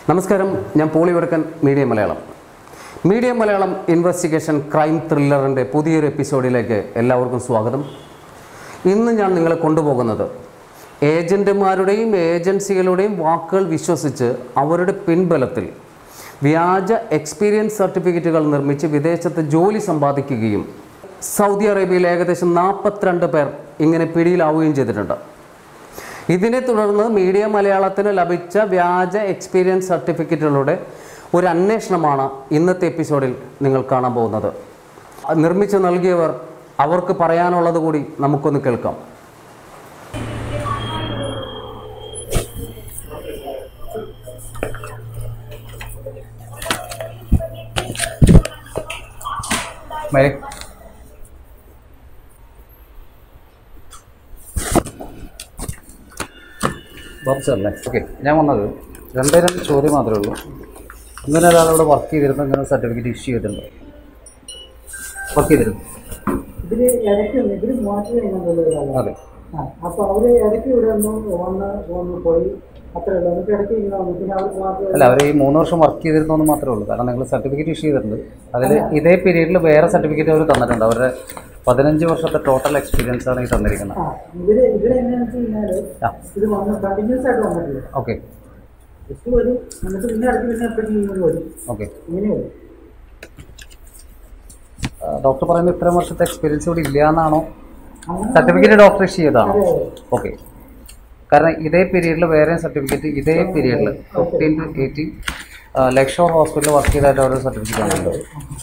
നമസ്കാരം ഞാൻ Poly Vadakkan media Malayalam media Malayalam investigation crime ത്രില്ലറിൻ്റെ പുതിയൊരു എപ്പിസോഡിലേക്ക് എല്ലാവർക്കും സ്വാഗതം ഇന്ന് ഞാൻ നിങ്ങളെ കൊണ്ടുപോകുന്നത് ഏജൻറ്റുമാരുടെയും ഏജൻസികളുടെയും വാക്കുകൾ വിശ്വസിച്ച് അവരുടെ പിൻബലത്തിൽ വ്യാജ എക്സ്പീരിയൻസ് സർട്ടിഫിക്കറ്റുകൾ നിർമ്മിച്ച് വിദേശത്ത് ജോലി സമ്പാദിക്കുകയും സൗദി അറേബ്യയിൽ ഏകദേശം നാൽപ്പത്തിരണ്ട് പേർ ഇങ്ങനെ പിടിയിലാവുകയും ചെയ്തിട്ടുണ്ട് ഇതിനെ തുടർന്ന് മീഡിയ മലയാളത്തിന് ലഭിച്ച വ്യാജ എക്സ്പീരിയൻസ് സർട്ടിഫിക്കറ്റുകളുടെ ഒരു അന്വേഷണമാണ് ഇന്നത്തെ എപ്പിസോഡിൽ നിങ്ങൾ കാണാൻ പോകുന്നത് നിർമ്മിച്ച് നൽകിയവർ അവർക്ക് പറയാനുള്ളത് കൂടി നമുക്കൊന്ന് കേൾക്കാം മേരി ബോക്സ് അല്ലേ ഓക്കെ ഞാൻ വന്നത് രണ്ടേ രണ്ട് ചോദ്യം മാത്രമേ ഉള്ളൂ ഇങ്ങനെ ഒരാൾ ഇവിടെ വർക്ക് ചെയ്തിരുന്നു ഇങ്ങനെ സർട്ടിഫിക്കറ്റ് ഇഷ്യൂ ചെയ്തിട്ടുണ്ട് വർക്ക് ചെയ്തിരുന്നു ഇതില് ഇടയ്ക്ക് ഒന്ന് ഇതില് മാറ്റി കഴിഞ്ഞാൽ അതെ ആ അപ്പൊ അവര് ഇടയ്ക്ക് ഇവിടെ ഒന്ന് വന്ന് വന്ന് പോയി അത്രേ ഉള്ളൂ എന്നിട്ട് ഇടയ്ക്ക് ഇങ്ങനെ വന്നു പിന്നെ അവർ മാത്രം അല്ല അവർ ഈ മൂന്ന് വർഷം വർക്ക് ചെയ്തിരുന്നു എന്ന് മാത്രമേ ഉള്ളൂ കാരണം നിങ്ങൾ സർട്ടിഫിക്കറ്റ് ഇഷ്യൂ ചെയ്തിട്ടുണ്ട് അതിൽ ഇതേ പീരീഡിൽ വേറെ സർട്ടിഫിക്കറ്റ് അവർ തന്നിട്ടുണ്ട് അവരുടെ പതിനഞ്ച് വർഷത്തെ ടോട്ടൽ എക്സ്പീരിയൻസ് ആണ് ഈ തന്നിരിക്കുന്നത് ആ ഇവര് ഇവര് എങ്ങനെയാണെന്ന് വെച്ച് കഴിഞ്ഞാല് ആ ഇത് വന്ന് കണ്ടിന്യൂസ് ആയിട്ട് വന്നിട്ടില്ല ഓക്കെ ജസ്റ്റ് വരും എന്നിട്ട് പിന്നെ ഇടയ്ക്ക് പിന്നെ എപ്പോഴും ഇങ്ങനെ വരും ഓക്കെ ഇങ്ങനെ വരും ഡോക്ടർ പറയുന്നത് ഇത്രയും വർഷത്തെ എക്സ്പീരിയൻസ് ഇവിടെ ഇല്ല എന്നാണോ അങ്ങനെ സർട്ടിഫിക്കറ്റ് ഡോക്ടർ ഇഷ്യൂ ചെയ്തതാണോ അതെ, അതെ. ഓക്കെ കാരണം ഇതേ പീരീഡിൽ വേറെ സർട്ടിഫിക്കറ്റ് ഇതേ പീരീഡിൽ ഫിഫ്റ്റീൻ ടു എയ്റ്റീൻ ലക്ഷോർ ഹോസ്പിറ്റലിൽ വർക്ക് ചെയ്തായിട്ട് ഓരോ സർട്ടിഫിക്കറ്റ് വന്നിട്ടുണ്ട്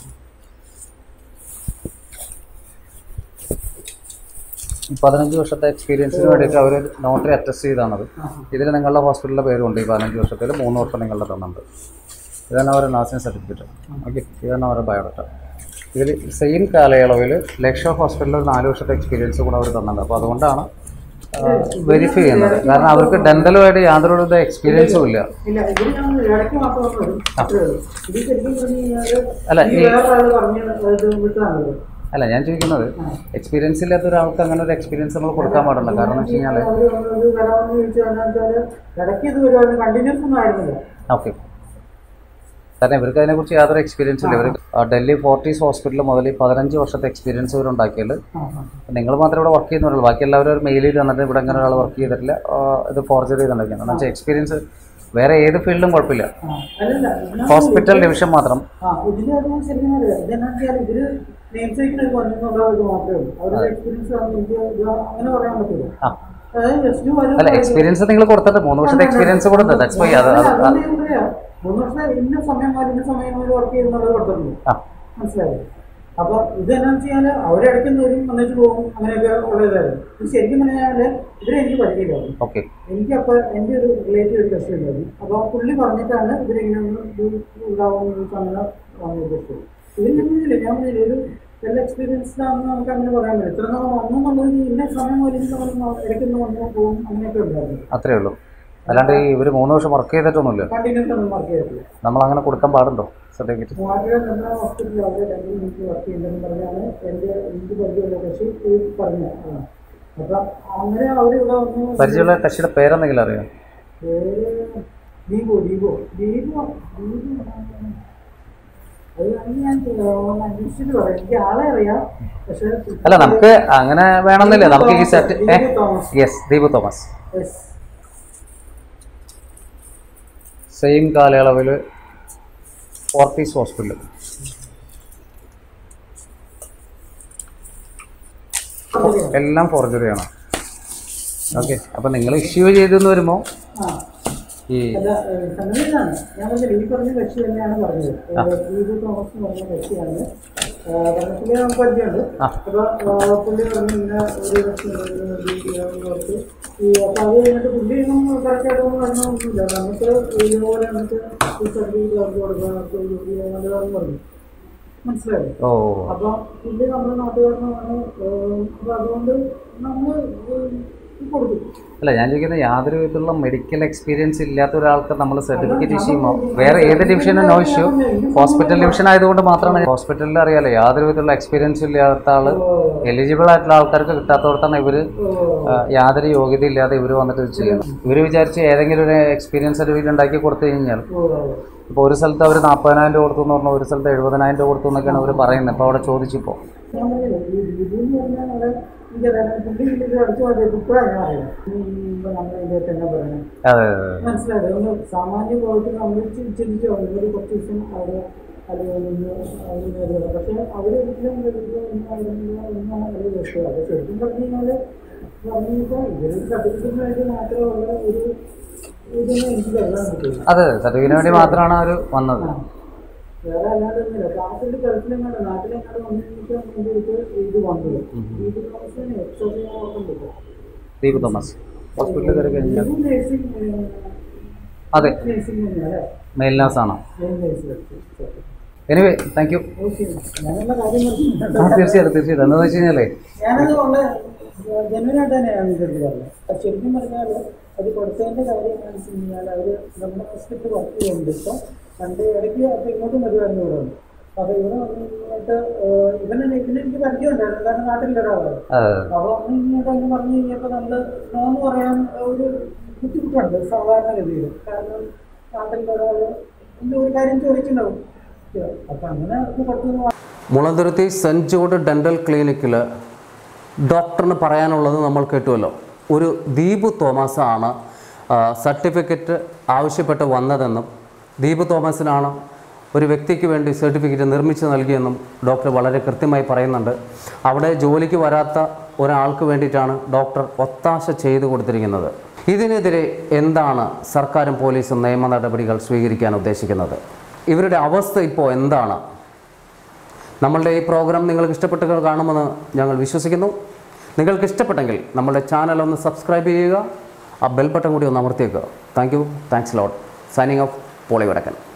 പതിനഞ്ച് വർഷത്തെ എക്സ്പീരിയൻസിന് വേണ്ടിയിട്ട് അവർ നോട്ടറി അറ്റസ്റ്റ് ചെയ്താണത് ഇതിൽ നിങ്ങളുടെ ഹോസ്പിറ്റലിലെ പേരുണ്ട് ഈ പതിനഞ്ച് വർഷത്തിൽ മൂന്ന് വർഷം നിങ്ങളുടെ തന്നുണ്ട് ഇതാണ് അവരുടെ നഴ്സിംഗ് സർട്ടിഫിക്കറ്റ് ഓക്കെ ഇതാണ് അവരുടെ ബയോഡാറ്റ ഇതിൽ സെയിം കാലയളവിൽ ലക്ഷോ ഹോസ്പിറ്റലിൽ ഒരു നാല് വർഷത്തെ എക്സ്പീരിയൻസ് കൂടെ അവർ തന്നിട്ടുണ്ട് അപ്പോൾ അതുകൊണ്ടാണ് വെരിഫൈ ചെയ്യുന്നത് കാരണം അവർക്ക് ഡെൻ്റലുമായിട്ട് യാതൊരു എക്സ്പീരിയൻസും ഇല്ല ഇല്ല ഇതിന് ഞാൻ ഇടയ്ക്ക് മാത്രം വന്ന് വരും അത്രേ ഉള്ളൂ ഇത് ശരിക്കും പറഞ്ഞു കഴിഞ്ഞാല് അല്ല, ഈ ഈ- വേറെ ആള് പറഞ്ഞ് ഇത് വിട്ടതാണല്ലോ അല്ല ഞാൻ ചോദിക്കുന്നത് എക്സ്പീരിയൻസ് ഇല്ലാത്ത ഒരാൾക്ക് അങ്ങനെ ഒരു എക്സ്പീരിയൻസ് നമ്മൾ കൊടുക്കാൻ പാടില്ല കാരണം എന്ന് വെച്ച് കഴിഞ്ഞാൽ അവര് വന്നത് വരാമെന്ന് ചോദിച്ചാൽ വെച്ചാല് ഇടയ്ക്ക് ഇത് വരുവാണ് കണ്ടിന്യൂസ് ഒന്നും ആയിരുന്നില്ല ഓക്കെ കാരണം ഇവർക്ക് അതിനെക്കുറിച്ച് യാതൊരു എക്സ്പീരിയൻസും ഇല്ല ഇവർ ഡൽഹി ഫോർട്ടീസ് ഹോസ്പിറ്റൽ മുതൽ ഈ പതിനഞ്ച് വർഷത്തെ എക്സ്പീരിയൻസ് ഇവർ ഉണ്ടാക്കിയാൽ ആ, ആ. നിങ്ങൾ മാത്രമേ ഇവിടെ വർക്ക് ചെയ്യുന്നുള്ളൂ ബാക്കി എല്ലാവരും ഒരു മെയിൽ ചെയ്ത് തന്നിട്ട് ഇവിടെ അങ്ങനെ ഒരാൾ വർക്ക് ചെയ്തിട്ടില്ല ആ, ഇത് ഫോർജറി ചെയ്തിട്ടുണ്ടാക്കിയാണ് എന്ന് വെച്ചാൽ എക്സ്പീരിയൻസ് വേറെ ഏത് ഫീൽഡിലും കുഴപ്പമില്ല ആ, അല്ലല്ല ഇതിനകത്ത് ഹോസ്പിറ്റൽ ഡിവിഷൻ മാത്രം ആ ഇതിന്റെ അത് ശരിക്കും അറിയാം ഇതെന്നാ വെച്ചാൽ ഇവര് നെയിം സൈക്കിൾ പറഞ്ഞെന്നുള്ള ഇത് മാത്രമേ ഉള്ളൂ അവരുടെ എക്സ്പീരിയൻസ് എനിക്ക് ഇത് അങ്ങനെ പറയാൻ പറ്റില്ല ആ അതായത് ജസ്റ്റ് വരും അല്ല എക്സ്പീരിയൻസ് നിങ്ങൾ കൊടുത്തിട്ട് മൂന്ന് വർഷത്തെ എക്സ്പീരിയൻസ് കൊടുത്ത് ദാറ്റ്സ് വൈ അത് അത് അതുകൊണ്ട് ഞാൻ പറയാം, മൂന്ന് വർഷം ഇന്ന സമയം മുതൽ ഇന്ന സമയം മുതൽ വർക്ക് ചെയ്യുന്നുള്ളത് കൊടുത്തിട്ടുണ്ട് ആ മനസ്സിലായോ അപ്പൊ ഇത് എന്നാ വെച്ചാല് അവരിടയ്ക്ക് വരും വന്നിട്ട് പോകും അങ്ങനെയൊക്കെ ഉള്ളതായിരുന്നു ഇത് ശരിക്കും പറഞ്ഞാല് ഇവരെ എനിക്ക് പഠിക്കില്ലായിരുന്നു ഓക്കെ എനിക്ക് അപ്പൊ എൻ്റെ ഒരു റിലേറ്റീവ് ഒരു ടെസ്റ്റ് ഉണ്ടായിരുന്നു അപ്പൊ പുള്ളി പറഞ്ഞിട്ടാണ് ഇവരിങ്ങനെ ഒന്ന് ഇത് ഉണ്ടാവുമെന്ന് ചോദിച്ചാൽ അങ്ങനെ വന്നത് ടെസ്റ്റ് ഇതിൽ നിന്നില്ല ഞാൻ പറഞ്ഞില്ല ഒരു വെൽ എക്സ്പീരിയൻസ്ഡ് ആണെന്ന് നമുക്ക് അങ്ങനെ പറയാൻ പറ്റും ഇത്ര നാൾ വന്നു എന്നുള്ളത് ഇന്ന സമയം മുതൽ ഇന്ന സമയം ഇടയ്ക്കൊന്ന് വന്നു പോകും അങ്ങനെയൊക്കെ ഉണ്ടായിരുന്നു അത്രേ ഉള്ളൂ അല്ലാണ്ട് ഈ ഇവർ മൂന്ന് വർഷം വർക്ക് ചെയ്തിട്ടൊന്നുമില്ല കണ്ടിന്യൂസ് ഒന്നും വർക്ക് ചെയ്തിട്ടില്ല നമ്മൾ അങ്ങനെ കൊടുക്കാൻ പാടുണ്ടോ സർട്ടിഫിക്കറ്റ് മൂവാറ്റുപുഴ സെൻട്രൽ ഹോസ്പിറ്റലിൽ അവർ രണ്ട് മിനിറ്റ് വർക്ക് ചെയ്യുന്നതെന്ന് പറഞ്ഞാണ് എൻ്റെ എനിക്ക് പരിചയമുള്ള കക്ഷി ഈ പറഞ്ഞ ആ. അപ്പം അങ്ങനെ അവരിവിടെ വന്ന് പരിചയമുള്ള കക്ഷിയുടെ പേരെന്തെങ്കിലും അറിയാം പേര് ദീപു ദീപു ദീപു ദീപു അത് ഞാൻ ഒന്ന് അന്വേഷിച്ചിട്ട് പറയാം എനിക്ക് ആളെ അറിയാം പക്ഷേ അല്ല നമുക്ക് അങ്ങനെ വേണമെന്നില്ല നമുക്ക് ഈ set Deepu Thomas. Yes Deepu Thomas Yes. Same കാലയളവിൽ ഫോർട്ടീസ് ഹോസ്പിറ്റൽ എല്ലാം ഫോർജറിയാണ് ഓക്കെ അപ്പം നിങ്ങൾ ഇഷ്യൂ ചെയ്തെന്ന് വരുമ്പോൾ ആ ഈ അല്ല ഏഹ്, സംഗതി ഇതാണ് ഞാൻ പറഞ്ഞത് ഈ പറഞ്ഞ കക്ഷി തന്നെയാണ് പറഞ്ഞത് ഏഹ്, ദീപു തോമസ് എന്ന് പറഞ്ഞ കക്ഷിയാണ് ഏഹ്, പറഞ്ഞിട്ടില്ലേ നമുക്ക് പരിചയമുണ്ട് ആ. അപ്പൊ ഏഹ്, പുള്ളി പറഞ്ഞു ഇന്ന ഒരു കക്ഷി ഓർത്ത് ഈ അപ്പൊ അത് കഴിഞ്ഞിട്ട് പുള്ളി ഒന്നും കറക്റ്റായിട്ടൊന്നും പറഞ്ഞൊന്നുമില്ല നമുക്ക് ഇതുപോലെ നമുക്ക് ഈ സർട്ടിഫിക്കറ്റ് അവർക്ക് കൊടുക്കാം അവർക്ക് ഒരു ജോലി നല്ലതാണെന്ന് പറഞ്ഞു മനസ്സിലായോ ഓ അപ്പൊ പുള്ളി നമ്മുടെ നാട്ടുകാരനാണ് ഏഹ്, അപ്പൊ അതുകൊണ്ട് നമ്മൾ കൊടുക്കും അല്ല ഞാൻ ചോദിക്കുന്നത് യാതൊരു വിധത്തിലുള്ള മെഡിക്കൽ എക്സ്പീരിയൻസ് ഇല്ലാത്ത ഒരാൾക്ക് നമ്മൾ സർട്ടിഫിക്കറ്റ് ഇഷ്യൂ ചെയ്യുമ്പോൾ വേറെ ഏത് ഡിവിഷനും നോ ഇഷ്യൂ ഹോസ്പിറ്റൽ ഡിവിഷൻ ആയതുകൊണ്ട് മാത്രമാണ് ഹോസ്പിറ്റലിൽ അറിയാലോ യാതൊരു വിധത്തിലുള്ള എക്സ്പീരിയൻസ് ഇല്ലാത്ത ആൾ എലിജിബിൾ ആയിട്ടുള്ള ആൾക്കാർക്ക് കിട്ടാത്തവർക്കാണ് ഇവർ യാതൊരു യോഗ്യത ഇല്ലാതെ ഇവർ വന്നിട്ട് ഇത് ചെയ്യുന്നത് ഇവർ വിചാരിച്ച് ഏതെങ്കിലും ഒരു എക്സ്പീരിയൻസ് സർട്ടിഫിക്കറ്റ് ഉണ്ടാക്കി കൊടുത്തു കഴിഞ്ഞാൽ ഓ, ഓ, ഓ. ഇപ്പോൾ ഒരു സ്ഥലത്ത് അവർ നാൽപ്പതിനായിരം രൂപ കൊടുത്തു എന്ന് പറഞ്ഞാൽ ഒരു സ്ഥലത്ത് എഴുപതിനായിരം രൂപ കൊടുത്തു എന്നൊക്കെയാണ് അവർ പറയുന്നത് ഇപ്പോൾ അവിടെ ചോദിച്ചപ്പോൾ ഞാൻ പറഞ്ഞില്ലേ, ഈ ഇതെന്ന് പറഞ്ഞാൽ അവിടെ എനിക്കറിയാം, പുള്ളി ഇത് അടുത്ത് പോയത് ഇപ്പോഴാണ് ഞാൻ അറിയാം. ഈ ഇപ്പൊ നമ്മൾ ഇതിനകത്ത് എന്നാ പറയണേ? അതെ മനസ്സിലായത് ഒന്ന് സാമാന്യ ബോധത്തിൽ നമ്മൾ ചി- ചിന്തിച്ചു പോകും. ഇവര് കുറച്ച് ദിവസം അവിടെ അല്ലെങ്കിൽ നിന്ന് അവിടെ നേരിടുക. പക്ഷെ അവരൊരിക്കലും നേരിടുക എന്നായിരുന്നു എന്നാണ് ഒരു വിഷയം അത് ശരിക്കും പറഞ്ഞു കഴിഞ്ഞാൽ പറഞ്ഞു കഴിഞ്ഞാൽ ഇവരൊരു സർട്ടിഫിക്കറ്റിന് വേണ്ടി മാത്രമുള്ള ഒരു ഇതൊന്നും എനിക്ക് കരുതാൻ പറ്റില്ല അതെ സർട്ടിഫിക്കറ്റിന് വേണ്ടി മാത്രമാണ് അവർ വന്നത് ആ. വേറെ അല്ലാതെ ഒന്നുമില്ല ക്ലാസ്സിൽ ഗൾഫിലെങ്ങാണ്ട് നാട്ടിലെങ്ങാണ്ട് വന്നിരിക്കാൻ വേണ്ടിയിട്ട് ഇത് വന്നത് ഇത് ക്ലാസ്സിന് എക്സോസ് ഞാൻ ഓർക്കുന്നില്ല ദീപ് തോമസ് ഹോസ്പിറ്റലിൽ കയറി കഴിഞ്ഞാൽ ഇത് നേഴ്സിംഗ് അതെ നേഴ്സിംഗ് തന്നെയല്ലേ മെയിൽനാസാണ് main nursing anyway thank you okay ഞാനുള്ള കാര്യം പറഞ്ഞിട്ടുണ്ട് ആ തീർച്ചയായിട്ടും തീർച്ചയായിട്ടും എന്താണെന്ന് വെച്ച് കഴിഞ്ഞാലേ ഞാനത് വളരെ ജനുവനായിട്ട് തന്നെയാണ് ഇതെടുത്ത് പറഞ്ഞത് പക്ഷെ ശരിക്കും പറഞ്ഞാൽ അത് കൊടുത്തതിൻ്റെ കാര്യം എന്താണെന്ന് വെച്ച് കഴിഞ്ഞാൽ അവർ നമ്മുടെ ഹോസ്പിറ്റൽ വർക്ക് ചെയ്യുന്നുണ്ട് ഇപ്പോൾ പണ്ട് ഇടയ്ക്ക് അപ്പോൾ ഇങ്ങോട്ടും വരുമായിരുന്നു ഇവിടെ വന്ന് അപ്പോൾ ഇവിടെ വന്ന് ഇങ്ങോട്ട് ഇവനെ ഇവനെ എനിക്ക് പരിചയമുണ്ടായിരുന്നു കാരണം നാട്ടിലുള്ള ഒരാളാണ് അതെ അപ്പോൾ അന്ന് ഇങ്ങോട്ട് എന്ന് പറഞ്ഞു കഴിഞ്ഞപ്പോൾ നമ്മൾ നോന്ന് പറയാൻ ഒരു ബുദ്ധിമുട്ടുണ്ട് സാധാരണ ഗതിയിൽ കാരണം നാട്ടിലുള്ള ഒരാൾ എന്തോ ഒരു കാര്യം ചോദിച്ചിട്ടുണ്ടാവും അപ്പം അങ്ങനെ ഒന്ന് കൊടുത്തു മുളന്തുരുത്തി സെൻറ്റ് ജോർഡ് ഡെൻ്റൽ ക്ലിനിക്കിൽ ഡോക്ടറിന് പറയാനുള്ളത് നമ്മൾ കേട്ടുവല്ലോ ഒരു ദീപു തോമസ് ആണ് സർട്ടിഫിക്കറ്റ് ആവശ്യപ്പെട്ട് വന്നതെന്നും ദീപു തോമസിനാണ് ഒരു വ്യക്തിക്ക് വേണ്ടി സർട്ടിഫിക്കറ്റ് നിർമ്മിച്ച് നൽകിയെന്നും ഡോക്ടർ വളരെ കൃത്യമായി പറയുന്നുണ്ട് അവിടെ ജോലിക്ക് വരാത്ത ഒരാൾക്ക് വേണ്ടിയിട്ടാണ് ഡോക്ടർ ഒത്താശ ചെയ്തു കൊടുത്തിരിക്കുന്നത് ഇതിനെതിരെ എന്താണ് സർക്കാരും പോലീസും നിയമ നടപടികൾ സ്വീകരിക്കാൻ ഉദ്ദേശിക്കുന്നത് ഇവരുടെ അവസ്ഥ ഇപ്പോൾ എന്താണ് നമ്മളുടെ ഈ പ്രോഗ്രാം നിങ്ങൾക്ക് ഇഷ്ടപ്പെട്ട് കാണുമെന്ന് ഞങ്ങൾ വിശ്വസിക്കുന്നു നിങ്ങൾക്ക് ഇഷ്ടപ്പെട്ടെങ്കിൽ നമ്മളുടെ ചാനൽ ഒന്ന് സബ്സ്ക്രൈബ് ചെയ്യുക ആ ബെൽ ബട്ടൺ കൂടി ഒന്ന് അമർത്തിയേക്കുക thank you thanks lot signing off Poly വടക്കൻ